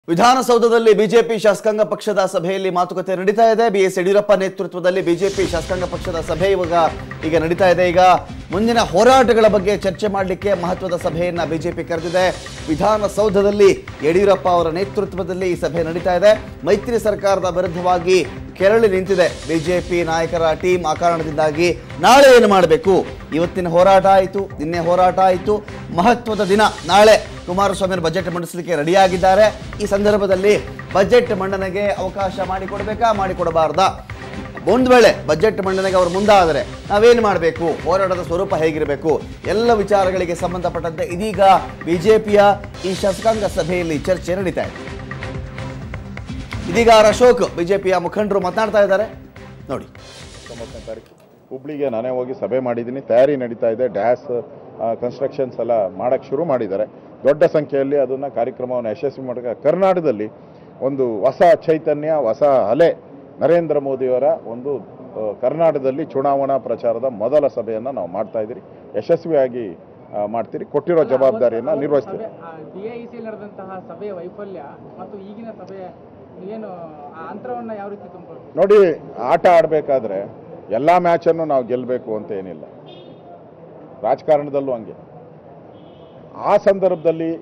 ವಿಧಾನಸೌಧದಲ್ಲಿ ಬಿಜೆಪಿ ಶಾಸಕಾಂಗ ಪಕ್ಷದ ಸಭೆಯಲ್ಲಿ ಮಾತುಕತೆ ನಡೀತಾ ಇದೆ ಬಿ ಎಸ್ ಯಡಿಯೂರಪ್ಪ ನೇತೃತ್ವದಲ್ಲಿ ಬಿಜೆಪಿ ಶಾಸಕಾಂಗ ಪಕ್ಷದ ಸಭೆ ಇವಾಗ ಈಗ ನಡೀತಾ ಇದೆ ಈಗ ಮುಂದಿನ ಹೋರಾಟಗಳ ಬಗ್ಗೆ ಚರ್ಚೆ ಮಾಡಲಿಕ್ಕೆ ಮಹತ್ವದ ಸಭೆಯನ್ನ ಬಿಜೆಪಿ ಕರೆದಿದೆ ವಿಧಾನಸೌಧದಲ್ಲಿ ಯಡಿಯೂರಪ್ಪ ಅವರ ನೇತೃತ್ವದಲ್ಲಿ ಈ ಸಭೆ ನಡೀತಾ ಇದೆ ಮೈತ್ರಿ ಸರ್ಕಾರದ ವಿರುದ್ಧವಾಗಿ ಕೆರಳಿ ನಿಂತಿದೆ ಬಿಜೆಪಿ ನಾಯಕರ ಟೀಮ್ ಆ ಕಾರಣದಿಂದಾಗಿ ನಾಳೆ ಏನು ಮಾಡಬೇಕು ಇವತ್ತಿನ ಹೋರಾಟ ಆಯಿತು ನಿನ್ನೆ ಹೋರಾಟ ಆಯಿತು ಮಹತ್ವದ ದಿನ ನಾಳೆ ಕುಮಾರಸ್ವಾಮಿ ಅವರು ಬಜೆಟ್ ಮಂಡಿಸಲಿಕ್ಕೆ ರೆಡಿಯಾಗಿದ್ದಾರೆ ಈ ಸಂದರ್ಭದಲ್ಲಿ ಬಜೆಟ್ ಮಂಡನೆಗೆ ಅವಕಾಶ ಮಾಡಿಕೊಡ್ಬೇಕಾ ಮಾಡಿಕೊಡಬಾರ್ದಾ ಒಂದು ವೇಳೆ ಬಜೆಟ್ ಮಂಡನೆಗೆ ಅವರು ಮುಂದಾದರೆ ನಾವೇನು ಮಾಡಬೇಕು ಹೋರಾಟದ ಸ್ವರೂಪ ಹೇಗಿರಬೇಕು ಎಲ್ಲ ವಿಚಾರಗಳಿಗೆ ಸಂಬಂಧಪಟ್ಟಂತೆ ಇದೀಗ ಬಿಜೆಪಿಯ ಈ ಶಾಸಕಾಂಗ ಸಭೆಯಲ್ಲಿ ಚರ್ಚೆ ನಡೀತಾ ಇದೆ ಇದೀಗ ಆರ್ ಅಶೋಕ್ ಬಿಜೆಪಿಯ ಮುಖಂಡರು ಮಾತನಾಡ್ತಾ ಇದ್ದಾರೆ ನೋಡಿ ತೊಂಬತ್ತನೇ ತಾರೀಕು ಹುಬ್ಳಿಗೆ ನಾನೇ ಹೋಗಿ ಸಭೆ ಮಾಡಿದ್ದೀನಿ ತಯಾರಿ ನಡೀತಾ ಇದೆ ಡ್ಯಾಸ್ ಕನ್ಸ್ಟ್ರಕ್ಷನ್ಸ್ ಎಲ್ಲ ಮಾಡೋಕ್ಕೆ ಶುರು ಮಾಡಿದ್ದಾರೆ ದೊಡ್ಡ ಸಂಖ್ಯೆಯಲ್ಲಿ ಅದನ್ನು ಕಾರ್ಯಕ್ರಮವನ್ನು ಯಶಸ್ವಿ ಮಾಡೋಕ್ಕೆ ಕರ್ನಾಟಕದಲ್ಲಿ ಒಂದು ಹೊಸ ಚೈತನ್ಯ ಹೊಸ ಅಲೆ ನರೇಂದ್ರ ಮೋದಿಯವರ ಒಂದು ಆ, ಕರ್ನಾಟಕದಲ್ಲಿ ಚುನಾವಣಾ ಪ್ರಚಾರದ ಮೊದಲ ಸಭೆಯನ್ನು ನಾವು ಮಾಡ್ತಾ ಇದ್ದೀರಿ ಯಶಸ್ವಿಯಾಗಿ ಆ, ಮಾಡ್ತೀರಿ ಕೊಟ್ಟಿರೋ ಜವಾಬ್ದಾರಿಯನ್ನು ನಿರ್ವಹಿಸ್ತೀರಿ ಡಿಐಸಿ ನಡೆದಂತಹ ಸಭೆಯ ವೈಫಲ್ಯ ಮತ್ತು ಈಗಿನ ಸಭೆ ಏನು ಆ ಅಂತರವನ್ನ ಯಾವ ರೀತಿ ತುಂಬಿಕೊಳ್ತೀವಿ ನೋಡಿ ಆಟ ಆಡಬೇಕಾದ್ರೆ ಎಲ್ಲ ಮ್ಯಾಚನ್ನು ನಾವು ಗೆಲ್ಲಬೇಕು ಅಂತ ಏನಿಲ್ಲ ರಾಜಕಾರಣದಲ್ಲೂ ಹಂಗೆ ಆ ಸಂದರ್ಭದಲ್ಲಿ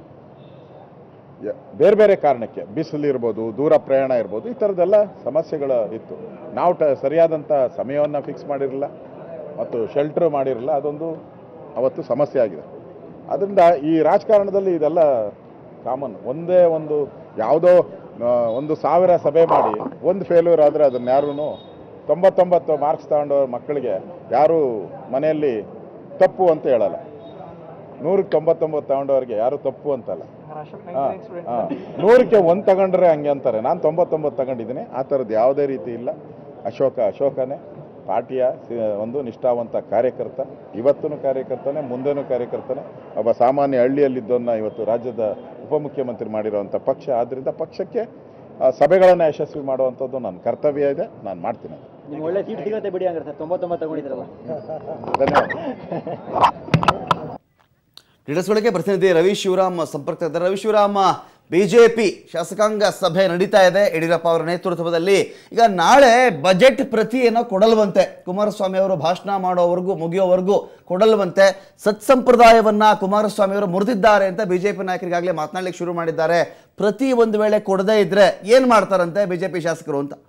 ಯ- ಬೇರೆ ಬೇರೆ ಕಾರಣಕ್ಕೆ ಬಿಸಿಲು ಇರ್ಬೋದು ದೂರ ಪ್ರಯಾಣ ಇರ್ಬೋದು ಈ ಥರದ್ದೆಲ್ಲ ಸಮಸ್ಯೆಗಳು ಇತ್ತು ನಾವು ಟ ಸರಿಯಾದಂಥ ಸಮಯವನ್ನು ಫಿಕ್ಸ್ ಮಾಡಿರಲಿಲ್ಲ ಮತ್ತು ಶೆಲ್ಟರ್ ಮಾಡಿರಲಿಲ್ಲ ಅದೊಂದು ಅವತ್ತು ಸಮಸ್ಯೆ ಆಗಿದೆ ಅದರಿಂದ ಈ ರಾಜಕಾರಣದಲ್ಲಿ ಇದೆಲ್ಲ ಕಾಮನ್ ಒಂದೇ ಒಂದು ಯಾವುದೋ ಆ, ಒಂದು ಸಾವಿರ ಸಭೆ ಮಾಡಿ ಒಂದು ಫೇಲ್ಯೂರ್ ಆದರೆ ಅದನ್ನ ಯಾರೂ ತೊಂಬತ್ತೊಂಬತ್ತು ಮಾರ್ಕ್ಸ್ ತಗೊಂಡೋ ಮಕ್ಕಳಿಗೆ ಯಾರೂ ಮನೆಯಲ್ಲಿ ತಪ್ಪು ಅಂತ ಹೇಳಲ್ಲ ನೂರಕ್ಕೆ ತೊಂಬತ್ತೊಂಬತ್ತು ತಗೊಂಡವ್ರಿಗೆ ಯಾರು ತಪ್ಪು ಅಂತಲ್ಲ ಹಾ, ಹಾ. ನೂರಕ್ಕೆ ಒಂದು ತಗೊಂಡ್ರೆ ಹಂಗೆ ಅಂತಾರೆ ನಾನು ತೊಂಬತ್ತೊಂಬತ್ತು ತಗೊಂಡಿದ್ದೀನಿ ಆ ಥರದ್ದು ಯಾವುದೇ ರೀತಿ ಇಲ್ಲ ಅಶೋಕ ಅಶೋಕನೇ ಪಾರ್ಟಿಯ ಸಿ- ಒಂದು ನಿಷ್ಠಾವಂತ ಕಾರ್ಯಕರ್ತ ಇವತ್ತೂ ಕಾರ್ಯಕರ್ತನೇ ಮುಂದೆನೂ ಕಾರ್ಯಕರ್ತನೇ ಒಬ್ಬ ಸಾಮಾನ್ಯ ಹಳ್ಳಿಯಲ್ಲಿದ್ದವನ್ನ ಇವತ್ತು ರಾಜ್ಯದ ಉಪಮುಖ್ಯಮಂತ್ರಿ ಮಾಡಿರುವಂಥ ಪಕ್ಷ ಆದ್ದರಿಂದ ಪಕ್ಷಕ್ಕೆ ಸಭೆಗಳನ್ನು ಯಶಸ್ವಿ ಮಾಡುವಂಥದ್ದು ನನ್ನ ಕರ್ತವ್ಯ ಇದೆ ನಾನು ಮಾಡ್ತೀನಿ ಅದು. ನಿಮ್ಗೆ ಒಳ್ಳೆ ಸೀಟ್ ಸಿಗುತ್ತೆ ಬಿಡಿ ಹಂಗಾರೆ ಸರ್ ತೊಂಬತ್ತೊಂಬತ್ತು ತಗೊಂಡಿದ್ರಲ್ಲ ಧನ್ಯವಾದ ಡೀಟೇಲ್ಸ್ ಒಳಗೆ ಪ್ರತಿನಿಧಿ ರವಿ ಶಿವರಾಮ್ ಸಂಪರ್ಕ ಇದ್ದಾರೆ ರವಿ ಶಿವರಾಮ್ ಬಿಜೆಪಿ ಶಾಸಕಾಂಗ ಸಭೆ ನಡೀತಾ ಇದೆ ಯಡಿಯೂರಪ್ಪ ಅವರ ನೇತೃತ್ವದಲ್ಲಿ ಈಗ ನಾಳೆ ಬಜೆಟ್ ಪ್ರತಿಯನ್ನು ಕೊಡಲ್ವಂತೆ ಕುಮಾರಸ್ವಾಮಿ ಅವರು ಭಾಷಣ ಮಾಡೋವರೆಗೂ ಮುಗಿಯೋವರೆಗೂ ಕೊಡಲ್ವಂತೆ ಸತ್ಸಂಪ್ರದಾಯವನ್ನ ಕುಮಾರಸ್ವಾಮಿ ಅವರು ಮುರಿದಿದ್ದಾರೆ ಅಂತ ಬಿಜೆಪಿ ನಾಯಕರಿಗಾಗಲೇ ಮಾತನಾಡ್ಲಿಕ್ಕೆ ಶುರು ಮಾಡಿದ್ದಾರೆ ಪ್ರತಿ ಒಂದು ವೇಳೆ ಕೊಡದೇ ಇದ್ರೆ ಏನ್ ಮಾಡ್ತಾರಂತೆ ಬಿಜೆಪಿ ಶಾಸಕರು ಅಂತ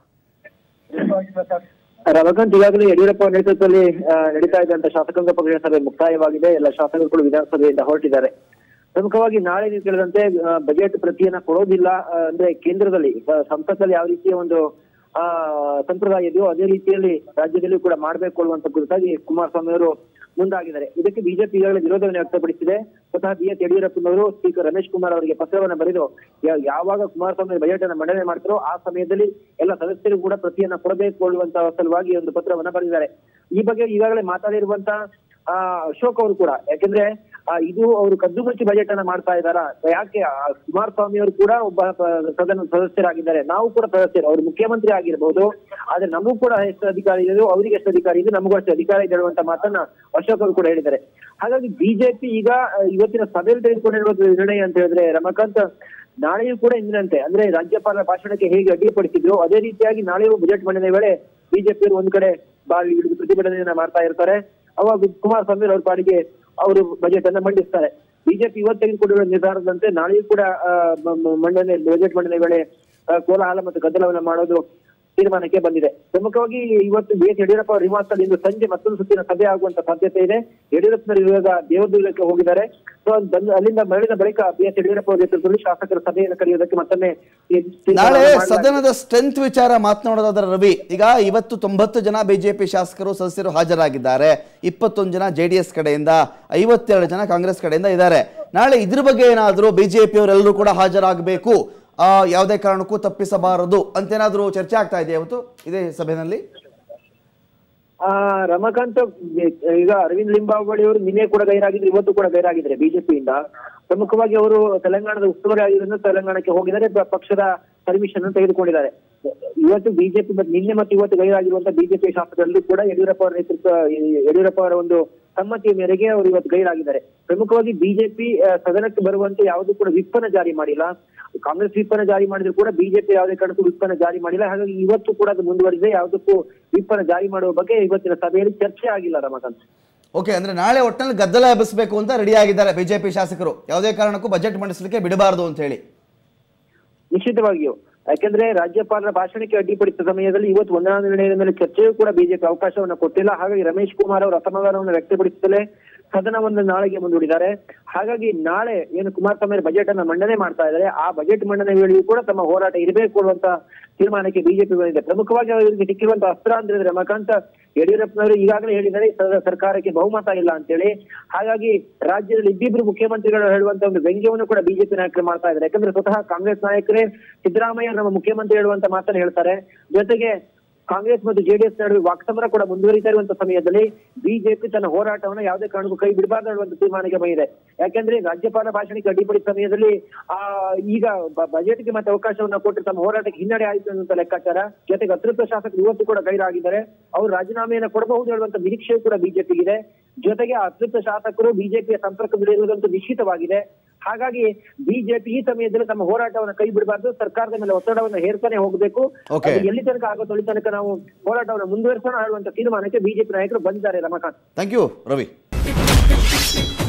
ರಮಕಾಂತ್ ಈಗಾಗಲೇ ಯಡಿಯೂರಪ್ಪ ಅವರ ನೇತೃತ್ವದಲ್ಲಿ ಆ, ನಡೀತಾ ಇದ್ದಂತ ಶಾಸಕಾಂಗ ಪಕ್ಷದ ಸಭೆ ಮುಕ್ತಾಯವಾಗಿದೆ ಎಲ್ಲ ಶಾಸಕರು ವಿಧಾನಸಭೆಯಿಂದ ಹೊರಟಿದ್ದಾರೆ ಪ್ರಮುಖವಾಗಿ ನಾಳೆ ನೀವು ಕೇಳಿದಂತೆ ಆ, ಬಜೆಟ್ ಪ್ರತಿಯನ್ನ ಕೊಡೋದಿಲ್ಲ ಆ, ಅಂದ್ರೆ ಕೇಂದ್ರದಲ್ಲಿ ಆ, ಸಂಸತ್ತಲ್ಲಿ ಯಾವ ರೀತಿಯ ಒಂದು ಆ ಸಂಪ್ರದಾಯ ಇದೆಯೋ ಅದೇ ರೀತಿಯಲ್ಲಿ ರಾಜ್ಯದಲ್ಲೂ ಕೂಡ ಮಾಡಬೇಕು ಅನ್ನುವಂತ ಕುರಿತಾಗಿ ಕುಮಾರಸ್ವಾಮಿ ಅವರು ಮುಂದಾಗಿದ್ದಾರೆ ಇದಕ್ಕೆ ಬಿಜೆಪಿ ಈಗಾಗಲೇ ವಿರೋಧವನ್ನು ವ್ಯಕ್ತಪಡಿಸಿದೆ ಸ್ವತಃ ಬಿ ಎಸ್ ಯಡಿಯೂರಪ್ಪನವರು ಸ್ಪೀಕರ್ ರಮೇಶ್ ಕುಮಾರ್ ಅವರಿಗೆ ಪತ್ರವನ್ನು ಬರೆದು ಯಾ- ಯಾವಾಗ ಕುಮಾರಸ್ವಾಮಿ ಬಜೆಟ್ ಅನ್ನು ಮಂಡನೆ ಮಾಡ್ತಾರೋ ಆ ಸಮಯದಲ್ಲಿ ಎಲ್ಲ ಸದಸ್ಯರು ಕೂಡ ಪ್ರತಿಯನ್ನ ಕೊಡಬೇಕು ಅನ್ನುವಂತ ಸಲುವಾಗಿ ಒಂದು ಪತ್ರವನ್ನ ಬರೆದಿದ್ದಾರೆ ಈ ಬಗ್ಗೆ ಈಗಾಗಲೇ ಮಾತಾಡಿರುವಂತ ಆ ಅಶೋಕ್ ಅವರು ಕೂಡ ಯಾಕೆಂದ್ರೆ ಆ, ಇದು ಅವರು ಕದ್ದು ಮುಚ್ಚಿ ಬಜೆಟ್ ಅನ್ನ ಮಾಡ್ತಾ ಇದ್ದಾರಾ ಯಾಕೆ ಆ, ಕುಮಾರಸ್ವಾಮಿ ಅವರು ಕೂಡ ಒಬ್ಬ ಪ- ಸದನ ಸದಸ್ಯರಾಗಿದ್ದಾರೆ ನಾವು ಕೂಡ ಸದಸ್ಯರು ಅವರು ಮುಖ್ಯಮಂತ್ರಿ ಆಗಿರ್ಬೋದು ಆದ್ರೆ ನಮಗೂ ಕೂಡ ಎಷ್ಟು ಅಧಿಕಾರ ಇದೆ ಅವರಿಗೆ ಎಷ್ಟು ಅಧಿಕಾರ ಇದೆ ನಮಗೂ ಅಷ್ಟು ಅಧಿಕಾರ ಇದೆ ಹೇಳುವಂತ ಮಾತನ್ನ ಅಶೋಕ್ ಅವರು ಕೂಡ ಹೇಳಿದ್ದಾರೆ ಹಾಗಾಗಿ ಬಿಜೆಪಿ ಈಗ ಆ, ಇವತ್ತಿನ ಸಭೆಯಲ್ಲಿ ತೆಗೆದುಕೊಂಡಿರುವ ನಿರ್ಣಯ ಅಂತ ಹೇಳಿದ್ರೆ ರಮಕಾಂತ್ ನಾಳೆಯೂ ಕೂಡ ಇಂದಿನಂತೆ ಅಂದ್ರೆ ರಾಜ್ಯಪಾಲರ ಭಾಷಣಕ್ಕೆ ಹೇಗೆ ಅಡ್ಡಿಪಡಿಸಿದ್ರು ಅದೇ ರೀತಿಯಾಗಿ ನಾಳೆಯೂ ಬಜೆಟ್ ಮಂಡನೆ ವೇಳೆ ಬಿಜೆಪಿ ಒಂದು ಕಡೆ ಬಾವಿ ಹಿಡಿದು ಪ್ರತಿಭಟನೆಯನ್ನ ಮಾಡ್ತಾ ಇರ್ತಾರೆ ಅವಾಗ ಕುಮಾರಸ್ವಾಮಿ ಅವ್ರ ಪಾಡಿಗೆ ಅವರು ಬಜೆಟ್ ಅನ್ನ ಮಂಡಿಸ್ತಾರೆ ಬಿಜೆಪಿ ಇವತ್ತು ತೆಗೆದುಕೊಂಡಿರುವ ನಿರ್ಧಾರದಂತೆ ನಾಳೆಯೂ ಕೂಡ ಆ, ಮ- ಮ- ಮಂಡನೆ ಬಜೆಟ್ ಮಂಡನೆ ವೇಳೆ ಆ, ಕೋಲಾಹಲ ಮತ್ತು ಗದ್ದಲವನ್ನ ಮಾಡೋದು ತೀರ್ಮಾನಕ್ಕೆ ಬಂದಿದೆ ಪ್ರಮುಖವಾಗಿ ಇವತ್ತು ಬಿ ಎಸ್ ಯಡಿಯೂರಪ್ಪ ಅವರ ನಿವಾಸದಲ್ಲಿ ಇಂದು ಸಂಜೆ ಮತ್ತೊಂದು ಸುತ್ತಿನ ಸಭೆ ಆಗುವಂತ ಸಾಧ್ಯತೆ ಇದೆ ಯಡಿಯೂರಪ್ಪನವರು ಇವಾಗ ದೇವದುರ್ಗಕ್ಕೆ ಹೋಗಿದ್ದಾರೆ ಸೊ ಅಲ್ಲಿಂದ ಮರಳಿನ ಬಳಿಕ ಬಿ ಎಸ್ ಯಡಿಯೂರಪ್ಪ ಅವರ ನೇತೃತ್ವದಲ್ಲಿ ಶಾಸಕರ ಸಭೆಯನ್ನು ಕರೆಯುವುದಕ್ಕೆ ಮತ್ತೊಮ್ಮೆ ತೀರ್ಮಾನ ನಾಳೆ ಮಾಡಲಾಗಿದೆ. ಸದನದ ಸ್ಟ್ರೆಂತ್ ವಿಚಾರ ಮಾತನಾಡೋದಾದ್ರೆ ರವಿ ಈಗ ಇವತ್ತು ತೊಂಬತ್ತು ಜನ ಬಿಜೆಪಿ ಶಾಸಕರು ಸದಸ್ಯರು ಹಾಜರಾಗಿದ್ದಾರೆ ಇಪ್ಪತ್ತೊಂದು ಜನ ಜೆ ಡಿ ಎಸ್ ಕಡೆಯಿಂದ ಐವತ್ತೆರಡು ಜನ ಕಾಂಗ್ರೆಸ್ ಕಡೆಯಿಂದ ಇದ್ದಾರೆ ನಾಳೆ ಇದ್ರ ಬಗ್ಗೆ ಏನಾದರೂ ಬಿಜೆಪಿ ಅವರೆಲ್ಲರೂ ಕೂಡ ಹಾಜರಾಗಬೇಕು ಯಾವುದೇ ಕಾರಣಕ್ಕೂ ತಪ್ಪಿಸಬಾರದು ಅಂತೇನಾದರೂ ಚರ್ಚೆ ಆಗ್ತಾ ಇದೆಯಾ ಇವತ್ತು ಇದೇ ಸಭೆಯಲ್ಲಿ ಆ ರಮಾಕಾಂತ್ ಈಗ ಅರವಿಂದ್ ಲಿಂಬಾವಳಿ ಅವರು ನಿನ್ನೆ ಕೂಡ ಗೈರಾಗಿದ್ರು ಇವತ್ತು ಕೂಡ ಗೈರಾಗಿದ್ದಾರೆ ಬಿಜೆಪಿಯಿಂದ ಪ್ರಮುಖವಾಗಿ ಅವರು ತೆಲಂಗಾಣದ ಉಸ್ತುವಾರಿ ಆಗಿದ್ದರಿಂದ ತೆಲಂಗಾಣಕ್ಕೆ ಹೋಗಿದ್ದಾರೆ ಪ- ಪಕ್ಷದ ಪರ್ಮಿಷನ್ ಅನ್ನು ತೆಗೆದುಕೊಂಡಿದ್ದಾರೆ ಇವತ್ತು ಬಿಜೆಪಿ ಮತ್ತು ನಿನ್ನೆ ಮತ್ತು ಇವತ್ತು ಗೈರಾಗಿರುವಂತಹ ಬಿಜೆಪಿ ಶಾಸಕರಲ್ಲೂ ಕೂಡ ಯಡಿಯೂರಪ್ಪ ಅವರ ನೇತೃತ್ವ ಯಡಿಯೂರಪ್ಪ ಅವರ ಒಂದು ಸಮ್ಮತಿಯ ಮೇರೆಗೆ ಅವರು ಇವತ್ತು ಗೈರಾಗಿದ್ದಾರೆ ಪ್ರಮುಖವಾಗಿ ಬಿಜೆಪಿ ಸದನಕ್ಕೆ ಬರುವಂತೆ ಯಾವುದೂ ಕೂಡ ವಿಪ್ಪನ್ನ ಜಾರಿ ಮಾಡಿಲ್ಲ ಕಾಂಗ್ರೆಸ್ ವಿಪ್ಪನ್ನ ಜಾರಿ ಮಾಡಿದ್ರು ಕೂಡ ಬಿಜೆಪಿ ಯಾವುದೇ ಕಾರಣಕ್ಕೂ ವಿಪ್ಪನ್ನ ಜಾರಿ ಮಾಡಿಲ್ಲ ಹಾಗಾಗಿ ಇವತ್ತು ಕೂಡ ಅದು ಮುಂದುವರಿದೆ ಯಾವುದಕ್ಕೂ ವಿಪ್ಪನ್ನ ಜಾರಿ ಮಾಡುವ ಬಗ್ಗೆ ಇವತ್ತಿನ ಸಭೆಯಲ್ಲಿ ಚರ್ಚೆ ಆಗಿಲ್ಲ ರಮಾಕಾಂತ್ ಓಕೆ ಅಂದ್ರೆ ನಾಳೆ ಒಟ್ಟಿನಲ್ಲಿ ಗದ್ದಲ ಎಬ್ಬಿಸಬೇಕು ಅಂತ ರೆಡಿ ಆಗಿದ್ದಾರೆ ಬಿಜೆಪಿ ಶಾಸಕರು ಯಾವುದೇ ಕಾರಣಕ್ಕೂ ಬಜೆಟ್ ಮಂಡಿಸಲಿಕ್ಕೆ ಬಿಡಬಾರದು ಅಂತ ಹೇಳಿ ನಿಶ್ಚಿತವಾಗಿಯೂ ಯಾಕೆಂದ್ರೆ ರಾಜ್ಯಪಾಲರ ಭಾಷಣಕ್ಕೆ ಅಡ್ಡಿಪಡಿಸಿದ ಸಮಯದಲ್ಲಿ ಇವತ್ತು ಒಂದನೇ ನಿರ್ಣಯದ ಮೇಲೆ ಚರ್ಚೆಯೂ ಕೂಡ ಬಿಜೆಪಿ ಅವಕಾಶವನ್ನ ಕೊಟ್ಟಿಲ್ಲ ಹಾಗಾಗಿ ರಮೇಶ್ ಕುಮಾರ್ ಅವರು ಅಸಮಾಧಾನವನ್ನು ವ್ಯಕ್ತಪಡಿಸುತ್ತಲೇ ಸದನವನ್ನು ನಾಳೆಗೆ ಮುಂದೂಡಿದ್ದಾರೆ ಹಾಗಾಗಿ ನಾಳೆ ಏನು ಕುಮಾರಸ್ವಾಮಿ ಬಜೆಟ್ ಅನ್ನ ಮಂಡನೆ ಮಾಡ್ತಾ ಇದ್ದಾರೆ ಆ ಬಜೆಟ್ ಮಂಡನೆ ವೇಳೆಯೂ ಕೂಡ ತಮ್ಮ ಹೋರಾಟ ಇರಬೇಕು ಅನ್ನುವಂತ ತೀರ್ಮಾನಕ್ಕೆ ಬಿಜೆಪಿ ಬಂದಿದೆ ಪ್ರಮುಖವಾಗಿ ಅವರಿಗೆ ಸಿಕ್ಕಿರುವಂತ ಅಸ್ತ್ರ ಅಂದ್ರೆ ರಮಾಕಾಂತ್ ಯಡಿಯೂರಪ್ಪನವರು ಈಗಾಗಲೇ ಹೇಳಿದ್ದಾರೆ ಸ- ಸರ್ಕಾರಕ್ಕೆ ಬಹುಮತ ಇಲ್ಲ ಅಂತೇಳಿ ಹಾಗಾಗಿ ರಾಜ್ಯದಲ್ಲಿ ಇಬ್ಬಿಬ್ರು ಮುಖ್ಯಮಂತ್ರಿಗಳು ಹೇಳುವಂತ ಒಂದು ವ್ಯಂಗ್ಯವನ್ನು ಕೂಡ ಬಿಜೆಪಿ ನಾಯಕರು ಮಾಡ್ತಾ ಇದ್ದಾರೆ ಯಾಕಂದ್ರೆ ಸ್ವತಃ ಕಾಂಗ್ರೆಸ್ ನಾಯಕರೇ ಸಿದ್ದರಾಮಯ್ಯ ನಮ್ಮ ಮುಖ್ಯಮಂತ್ರಿ ಹೇಳುವಂತ ಮಾತನ್ನ ಹೇಳ್ತಾರೆ ಜೊತೆಗೆ ಕಾಂಗ್ರೆಸ್ ಮತ್ತು ಜೆಡಿಎಸ್ ನಡುವೆ ವಾಕ್ಸಮರ ಕೂಡ ಮುಂದುವರಿತಾ ಇರುವಂತ ಸಮಯದಲ್ಲಿ ಬಿಜೆಪಿ ತನ್ನ ಹೋರಾಟವನ್ನು ಯಾವುದೇ ಕಾರಣಕ್ಕೂ ಕೈ ಬಿಡಬಾರ್ದು ಹೇಳುವಂತ ತೀರ್ಮಾನಕ್ಕೆ ಬಂದಿದೆ ಯಾಕಂದ್ರೆ ರಾಜ್ಯಪಾಲ ಭಾಷಣಕ್ಕೆ ಅಡ್ಡಿಪಡಿದ ಸಮಯದಲ್ಲಿ ಆ ಈಗ ಬ- ಬಜೆಟ್ಗೆ ಮತ್ತೆ ಅವಕಾಶವನ್ನ ಕೊಟ್ಟು ತಮ್ಮ ಹೋರಾಟಕ್ಕೆ ಹಿನ್ನಡೆ ಆಯಿತು ಅನ್ನುವಂತ ಲೆಕ್ಕಾಚಾರ ಜೊತೆಗೆ ಅತೃಪ್ತ ಶಾಸಕರು ಇವತ್ತು ಕೂಡ ಗೈರಾಗಿದ್ದಾರೆ ಅವರು ರಾಜೀನಾಮೆಯನ್ನು ಕೊಡಬಹುದು ಹೇಳುವಂತ ನಿರೀಕ್ಷೆಯೂ ಕೂಡ ಬಿಜೆಪಿಗಿದೆ ಜೊತೆಗೆ ಆ ಅತೃಪ್ತ ಶಾಸಕರು ಬಿಜೆಪಿಯ ಸಂಪರ್ಕದಲ್ಲಿರುವುದಂತೂ ನಿಶ್ಚಿತವಾಗಿದೆ ಹಾಗಾಗಿ ಬಿಜೆಪಿ ಈ ಸಮಯದಲ್ಲಿ ತಮ್ಮ ಹೋರಾಟವನ್ನು ಕೈ ಬಿಡಬಾರ್ದು ಸರ್ಕಾರದ ಮೇಲೆ ಒತ್ತಡವನ್ನು ಹೇರ್ತಾನೆ ಹೋಗಬೇಕು Okay. ಅದು ಎಲ್ಲಿ ತನಕ ಆಗೋ ತೊಳಿ ತನಕ ನಾವು ಹೋರಾಟವನ್ನು ಮುಂದುವರಿಸೋಣ ಹೇಳುವಂತ ತೀರ್ಮಾನಕ್ಕೆ ಬಿಜೆಪಿ ನಾಯಕರು ಬಂದಿದ್ದಾರೆ ರಮಾಕಾಂತ್ ಥ್ಯಾಂಕ್ ಯು ರವಿ